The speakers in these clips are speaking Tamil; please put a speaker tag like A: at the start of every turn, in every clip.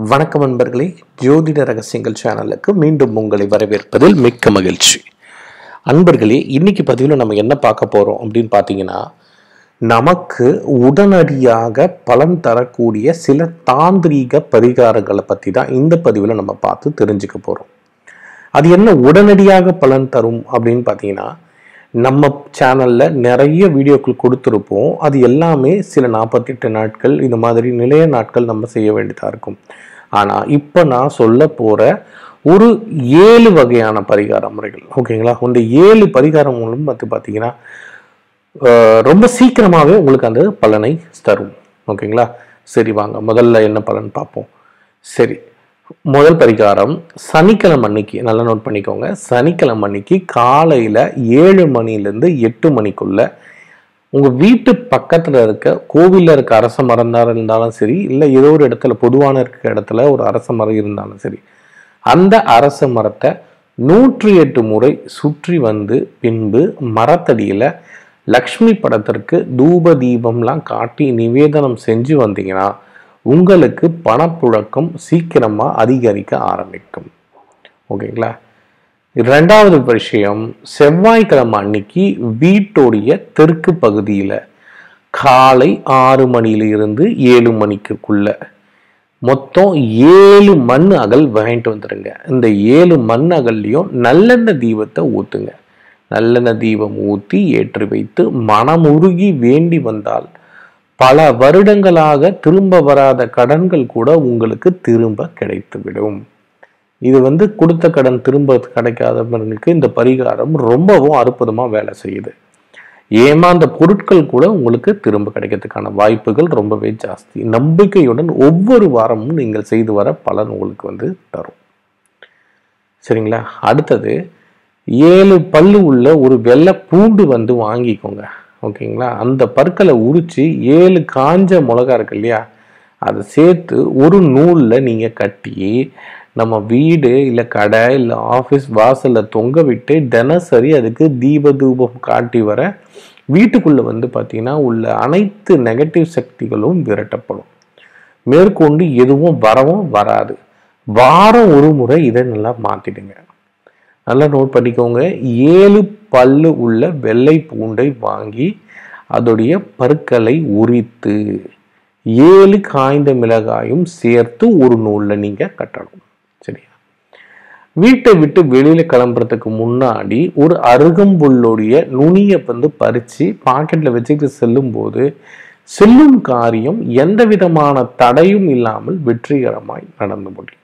A: வணக்கம் நண்பர்களே ஜோதிட ரகசியங்கள் சேனலுக்கு மீண்டும் உங்களை வரவேற்பதில் மிக்க மகிழ்ச்சி அன்பர்களே இன்னைக்கு பதிவில் நம்ம என்ன பார்க்க போறோம் அப்படின்னு பார்த்தீங்கன்னா நமக்கு உடனடியாக பலன் தரக்கூடிய சில தாந்திரீக பரிகாரங்களை பற்றி தான் இந்த பதிவில் நம்ம பார்த்து தெரிஞ்சுக்க போகிறோம் அது என்ன உடனடியாக பலன் தரும் அப்படின்னு பார்த்தீங்கன்னா நம்ம சேனலில் நிறைய வீடியோக்கள் கொடுத்துருப்போம் அது எல்லாமே சில நாற்பத்தெட்டு நாட்கள் இந்த மாதிரி நிலைய நாட்கள் நம்ம செய்ய வேண்டியதாக இருக்கும் ஆனால் இப்போ நான் சொல்ல போகிற ஒரு ஏழு வகையான பரிகார முறைகள் ஓகேங்களா இந்த ஏழு பரிகார மூலம் வந்து பார்த்தீங்கன்னா அஹ், ரொம்ப சீக்கிரமாகவே உங்களுக்கு அந்த பலனை தரும் ஓகேங்களா சரி வாங்க முதல்ல என்ன பலன் பார்ப்போம் சரி முதல் பரிகாரம் சனிக்கிழமை அன்னைக்கு நல்லா நோட் பண்ணிக்கோங்க சனிக்கிழமை அன்னைக்கு காலையில் ஏழு மணிலேருந்து எட்டு மணிக்குள்ள உங்கள் வீட்டு பக்கத்தில் இருக்க கோவிலில் இருக்க அரச மரம் தான் இருந்தாலும் சரி இல்லை ஏதோ ஒரு இடத்துல பொதுவான இருக்க இடத்துல ஒரு அரச மரம் இருந்தாலும் சரி அந்த அரச மரத்தை நூற்றி எட்டு முறை சுற்றி வந்து பின்பு மரத்தடியில் லக்ஷ்மி படத்திற்கு தூப தீபம்லாம் காட்டி நிவேதனம் செஞ்சு வந்தீங்கன்னா உங்களுக்கு பணப்புழக்கம் சீக்கிரமாக அதிகரிக்க ஆரம்பிக்கும் ஓகேங்களா ரெண்டாவது விஷயம் செவ்வாய்க்கிழமை அன்னைக்கு வீட்டுடைய தெற்கு பகுதியில் காலை ஆறு மணியில இருந்து ஏழு மணிக்குள்ள மொத்தம் ஏழு மண் அகல் வாங்கிட்டு வந்துடுங்க இந்த ஏழு மண் அகல்லையும் நல்லெண்ணெய் தீபத்தை ஊத்துங்க நல்லெண்ணெய் தீபம் ஊற்றி ஏற்றி வைத்து மனமுருகி வேண்டி வந்தால் பல வருடங்களாக திரும்ப வராத கடன்கள் கூட உங்களுக்கு திரும்ப கிடைத்துவிடும் இது வந்து கொடுத்த கடன் திரும்ப கிடைக்காதவங்களுக்கு இந்த பரிகாரம் ரொம்பவும் அற்புதமா வேலை செய்யுது ஏமாந்த பொருட்கள் கூட உங்களுக்கு திரும்ப கிடைக்கிறதுக்கான வாய்ப்புகள் ரொம்பவே ஜாஸ்தி நம்பிக்கையுடன் ஒவ்வொரு வாரமும் நீங்கள் செய்து வர பலன் உங்களுக்கு வந்து தரும் சரிங்களா அடுத்தது ஏழு பல்லு உள்ள ஒரு வெள்ளை பூண்டு வந்து வாங்கிக்கோங்க ஓகேங்களா அந்த பற்களை உரிச்சு ஏழு காஞ்ச மிளகா இருக்கு இல்லையா அதை சேர்த்து ஒரு நூலில் நீங்கள் கட்டி நம்ம வீடு இல்லை கடை இல்லை ஆஃபீஸ் வாசலில் தொங்க விட்டு தினசரி அதுக்கு தீப தூபம் காட்டி வர வீட்டுக்குள்ளே வந்து பார்த்தீங்கன்னா உள்ள அனைத்து நெகட்டிவ் சக்திகளும் விரட்டப்படும் மேற்கொண்டு எதுவும் வரவும் வராது வாரம் ஒரு முறை இதை நல்லா மாற்றிடுங்க நல்லா நோட் பண்ணிக்கோங்க ஏழு பல்லு உள்ள வெள்ளை பூண்டை வாங்கி அதோடைய பற்களை உரித்து ஏழு காய்ந்த மிளகாயும் சேர்த்து ஒரு நூலில் நீங்கள் கட்டணும் சரியா வீட்டை விட்டு வெளியில கிளம்புறதுக்கு முன்னாடி ஒரு அருகம்புல்லுடைய நுனியை வந்து பறித்து பாக்கெட்டில் வச்சுக்கிட்டு செல்லும்போது செல்லும் காரியம் எந்த விதமான தடையும் இல்லாமல் வெற்றிகரமாய் நடந்து முடியும்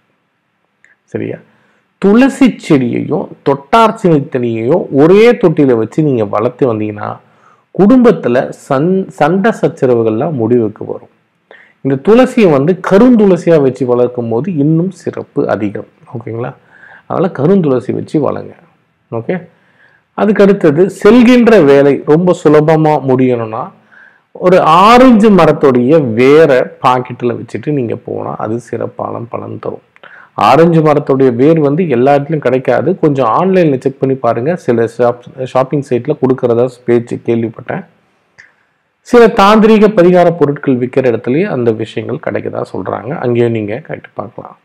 A: சரியா துளசி செடியையும் தொட்டார் சினித்தனியையும் ஒரே தொட்டியில வச்சு நீங்க வளர்த்து வந்தீங்கன்னா குடும்பத்துல சண் சண்டை சச்சரவுகள்லாம் முடிவுக்கு வரும் இந்த துளசியை வந்து கருந்துளசியா வச்சு வளர்க்கும் போது இன்னும் சிறப்பு அதிகம் ஓகேங்களா அதனால கருந்துளசி வச்சு வளங்க ஓகே அதுக்கு அடுத்தது செல்கின்ற வேலை ரொம்ப சுலபமா முடியணும்னா ஒரு ஆரஞ்சு மரத்துடைய வேரை பாக்கெட்டில் வச்சுட்டு நீங்கள் போனால் அது சிறப்பான பலன் தரும் ஆரஞ்சு மரத்துடைய வேர் வந்து எல்லா இடத்துலையும் கிடைக்காது கொஞ்சம் ஆன்லைனில் செக் பண்ணி பாருங்கள் சில ஷாப் ஷாப்பிங் சைட்டில் கொடுக்கறதா பேச்சு கேள்விப்பட்டேன் சில தாந்திரீக பரிகார பொருட்கள் விற்கிற இடத்துலயே அந்த விஷயங்கள் கிடைக்கதா சொல்கிறாங்க அங்கேயும் நீங்கள் கேட்டு பார்க்கலாம்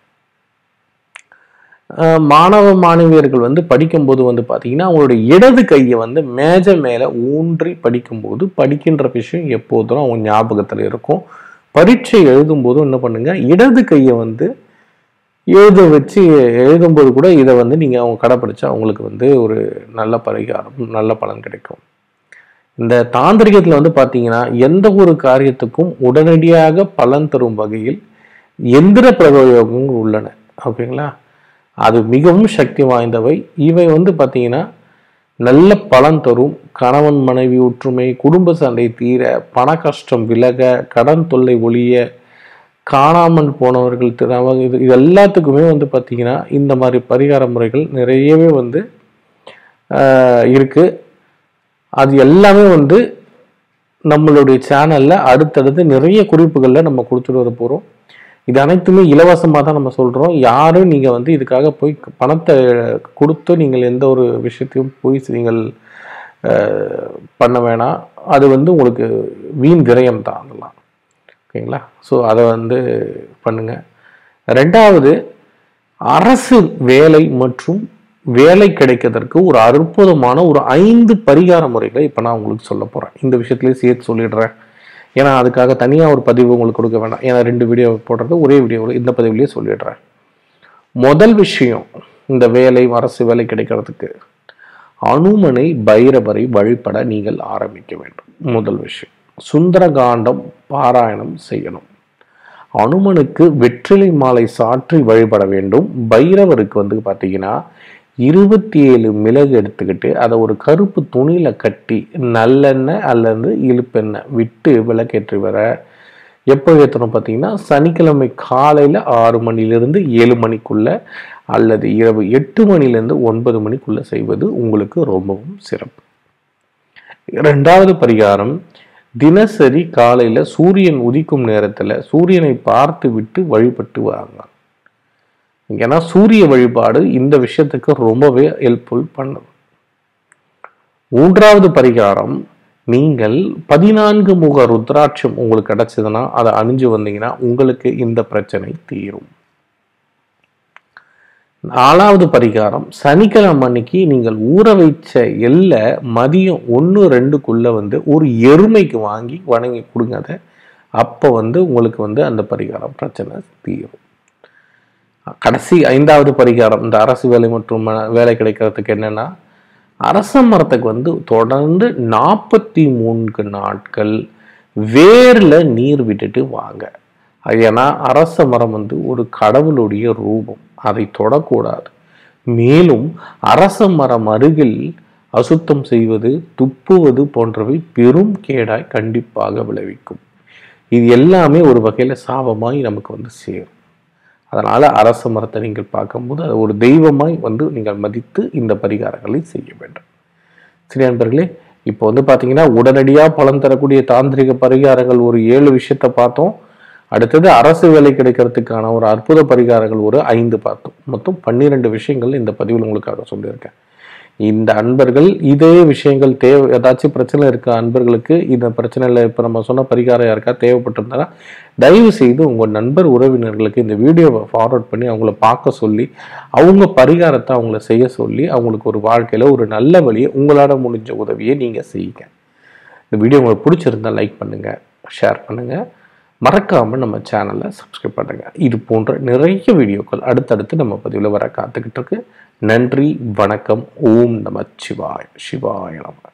A: அஹ் மாணவ மாணவியர்கள் வந்து படிக்கும்போது வந்து பார்த்தீங்கன்னா அவங்களுடைய இடது கையை வந்து மேஜை மேலே ஊன்றி படிக்கும்போது படிக்கின்ற விஷயம் எப்போதும் அவங்க ஞாபகத்தில் இருக்கும் பரீட்சை எழுதும்போதும் என்ன பண்ணுங்க இடது கையை வந்து எழுத வச்சு எழுதும்போது கூட இதை வந்து நீங்கள் அவங்க கடைப்பிடிச்சா அவங்களுக்கு வந்து ஒரு நல்ல பரிகாரம் நல்ல பலன் கிடைக்கும் இந்த தாந்திரிகத்தில் வந்து பார்த்தீங்கன்னா எந்த ஒரு காரியத்துக்கும் உடனடியாக பலன் தரும் வகையில் எந்திர பிரயோகங்கள் உள்ளன ஓகேங்களா அது மிகவும் சக்தி வாய்ந்தவை இவை வந்து பார்த்தீங்கன்னா நல்ல பலன் தரும் கணவன் மனைவி ஒற்றுமை குடும்ப சண்டை தீர பண கஷ்டம் விலக கடன் தொல்லை ஒழிய காணாமல் போனவர்கள் திறம இது இது எல்லாத்துக்குமே வந்து பார்த்தீங்கன்னா இந்த மாதிரி பரிகார முறைகள் நிறையவே வந்து ஆஹ், இருக்கு அது எல்லாமே வந்து நம்மளுடைய சேனல்ல அடுத்தடுத்து நிறைய குறிப்புகளில் நம்ம கொடுத்துட்டு வர போகிறோம் இது அனைத்துமே இலவசமாக தான் நம்ம சொல்கிறோம் யாரும் நீங்கள் வந்து இதுக்காக போய் பணத்தை கொடுத்து நீங்கள் எந்த ஒரு விஷயத்தையும் போய் நீங்கள் அஹ், பண்ண வேணாம் அது வந்து உங்களுக்கு வீண் விரயம் தான் அதெல்லாம் ஓகேங்களா ஸோ அதை வந்து பண்ணுங்க ரெண்டாவது அரசு வேலை மற்றும் வேலை கிடைக்கிறதற்கு ஒரு அற்புதமான ஒரு ஐந்து பரிகார முறைகளை இப்போ நான் உங்களுக்கு சொல்ல போகிறேன் இந்த விஷயத்துலேயே சேர்த்து சொல்லிடுறேன் ஏன்னா அதுக்காக தனியாக ஒரு பதிவு உங்களுக்கு கொடுக்க வேண்டாம் ஏன்னா ரெண்டு வீடியோ போடுறது ஒரே வீடியோவில் இந்த பதிவுலேயே சொல்லிடுறேன் முதல் விஷயம் இந்த வேலை அரசு வேலை கிடைக்கிறதுக்கு அனுமனை பைரவரை வழிபட நீங்கள் ஆரம்பிக்க வேண்டும் முதல் விஷயம் சுந்தரகாண்டம் பாராயணம் செய்யணும் அனுமனுக்கு வெற்றிலை மாலை சாற்றி வழிபட வேண்டும் பைரவருக்கு வந்து பார்த்தீங்கன்னா இருபத்தி ஏழு மிளகு எடுத்துக்கிட்டு அதை ஒரு கருப்பு துணியில கட்டி நல்லெண்ணெய் அல்லது இழுப்பெண்ணெய் விட்டு விளக்கேற்றி வர எப்போ ஏற்றணும் பார்த்தீங்கன்னா சனிக்கிழமை காலையில் ஆறு மணிலிருந்து ஏழு மணிக்குள்ள அல்லது இரவு எட்டு மணிலேருந்து ஒன்பது மணிக்குள்ள செய்வது உங்களுக்கு ரொம்பவும் சிறப்பு இரண்டாவது பரிகாரம் தினசரி காலையில் சூரியன் உதிக்கும் நேரத்தில் சூரியனை பார்த்து விட்டு வழிபட்டு வாங்க ஏன்னா சூரிய வழிபாடு இந்த விஷயத்துக்கு ரொம்பவே ஹெல்ப்ஃபுல் பண்ணுது மூன்றாவது பரிகாரம் நீங்கள் பதினான்கு முக ருத்ராட்சம் உங்களுக்கு கிடைச்சதுன்னா அதை அணிஞ்சு வந்தீங்கன்னா உங்களுக்கு இந்த பிரச்சனை தீரும் நாலாவது பரிகாரம் சனிக்கிழமை அன்னைக்கு நீங்கள் ஊற வைச்ச எல்லை மதியம் ஒன்று ரெண்டுக்குள்ள வந்து ஒரு எருமைக்கு வாங்கி வணங்கி கொடுங்க அதை அப்போ வந்து உங்களுக்கு வந்து அந்த பரிகாரம் பிரச்சனை தீரும் கடைசி ஐந்தாவது பரிகாரம் இந்த அரசு வேலை மற்றும் வேலை கிடைக்கிறதுக்கு என்னன்னா அரச மரத்துக்கு வந்து தொடர்ந்து நாற்பத்தி மூன்று நாட்கள் வேர்ல நீர் விட்டுட்டு வாங்க ஏன்னா அரச மரம் வந்து ஒரு கடவுளுடைய ரூபம் அதை தொடக்கூடாது மேலும் அரச மரம் அருகில் அசுத்தம் செய்வது துப்புவது போன்றவை பெரும் கேடாய் கண்டிப்பாக விளைவிக்கும் இது எல்லாமே ஒரு வகையில சாபமாய் நமக்கு வந்து சேரும் அதனால அரச மரத்தை நீங்கள் பார்க்கும்போது அது ஒரு தெய்வமாய் வந்து நீங்கள் மதித்து இந்த பரிகாரங்களை செய்ய வேண்டும் சரி நண்பர்களே இப்போ வந்து பார்த்தீங்கன்னா உடனடியாக பலன் தரக்கூடிய தாந்திரிக பரிகாரங்கள் ஒரு ஏழு விஷயத்த பார்த்தோம் அடுத்தது அரசு வேலை கிடைக்கிறதுக்கான ஒரு அற்புத பரிகாரங்கள் ஒரு ஐந்து பார்த்தோம் மொத்தம் பன்னிரெண்டு விஷயங்கள் இந்த பதிவில் உங்களுக்காக சொல்லியிருக்கேன் இந்த அன்பர்கள் இதே விஷயங்கள் தேவை ஏதாச்சும் பிரச்சனை இருக்க அன்பர்களுக்கு இந்த பிரச்சனையில் இப்போ நம்ம சொன்ன பரிகாரம் யாருக்கா தேவைப்பட்டிருந்தா தயவு செய்து உங்கள் நண்பர் உறவினர்களுக்கு இந்த வீடியோவை ஃபார்வர்ட் பண்ணி அவங்கள பார்க்க சொல்லி அவங்க பரிகாரத்தை அவங்கள செய்ய சொல்லி அவங்களுக்கு ஒரு வாழ்க்கையில் ஒரு நல்ல வழியை உங்களால் முடிஞ்ச உதவியை நீங்கள் செய்யுங்க இந்த வீடியோ உங்களுக்கு பிடிச்சிருந்தா லைக் பண்ணுங்கள் ஷேர் பண்ணுங்கள் மறக்காமல் நம்ம சேனலை சப்ஸ்கிரைப் பண்ணுங்கள் இது போன்ற நிறைய வீடியோக்கள் அடுத்தடுத்து நம்ம பதிவில் வர காத்துக்கிட்டு இருக்கு நன்றி வணக்கம் ஓம் நம சிவாய் சிவாய நம